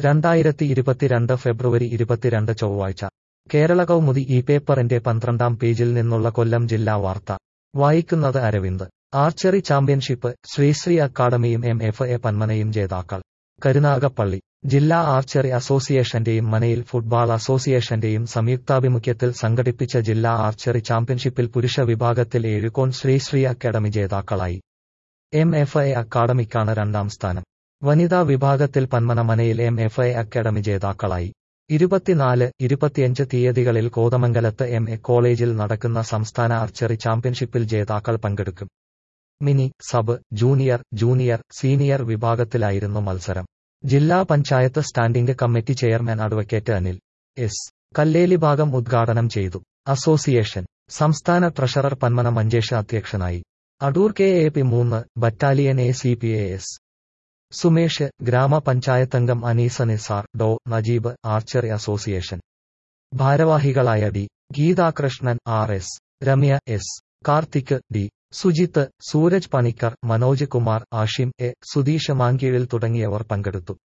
രണ്ടായിരത്തി ഇരുപത്തിരണ്ട് ഫെബ്രുവരി ഇരുപത്തിരണ്ട് ചൊവ്വാഴ്ച കേരള കൗമുദി ഈ പേപ്പറിന്റെ പന്ത്രണ്ടാം പേജിൽ നിന്നുള്ള കൊല്ലം ജില്ലാ വാർത്ത വായിക്കുന്നത് അരവിന്ദ് ആർച്ചറി ചാമ്പ്യൻഷിപ്പ് ശ്രീശ്രീ അക്കാദമിയും എം എഫ് എ പന്മനയും ജേതാക്കൾ കരുനാഗപ്പള്ളി ജില്ലാ ആർച്ചറി അസോസിയേഷന്റെയും മനയിൽ ഫുട്ബാൾ അസോസിയേഷന്റെയും സംയുക്താഭിമുഖ്യത്തിൽ സംഘടിപ്പിച്ച ജില്ലാ ആർച്ചറി ചാമ്പ്യൻഷിപ്പിൽ പുരുഷ വിഭാഗത്തിൽ ഏഴുകോൺ ശ്രീശ്രീ അക്കാദമി ജേതാക്കളായി എം എഫ് എ അക്കാദമിക്കാണ് രണ്ടാം സ്ഥാനം വനിതാ വിഭാഗത്തിൽ പന്മന മനയിൽ എം എഫ് എ അക്കാദമി ജേതാക്കളായി ഇരുപത്തിനാല് ഇരുപത്തിയഞ്ച് തീയതികളിൽ കോതമംഗലത്ത് എം എ കോളേജിൽ നടക്കുന്ന സംസ്ഥാന ആർച്ചറി ചാമ്പ്യൻഷിപ്പിൽ ജേതാക്കൾ പങ്കെടുക്കും mini sub junior junior senior വിഭാഗത്തിലായിരുന്നു മത്സരം ജില്ലാ panchayat standing committee chairman advocate Anil S Kalleli Bhagom ഉദ്ഘാടനം ചെയ്തു അസോസിയേഷൻ സംസ്ഥാന ട്രഷറർ പന്മന മഞ്ചേഷ് അധ്യക്ഷനായി അടൂർ കെ എ പി മൂന്ന് battalion A C P A S Sumesh ഗ്രാമപഞ്ചായത്തംഗം അനീസ നിസാർ ഡോ നജീബ് ആർച്ചറി അസോസിയേഷൻ ഭാരവാഹികളായ D Geethakrishnan R S Ramya S Karthik D Sujith Sooraj Panicker Manoj Kumar Ashim A Sudheesh Mankeezhil തുടങ്ങിയവർ പങ്കെടുത്തു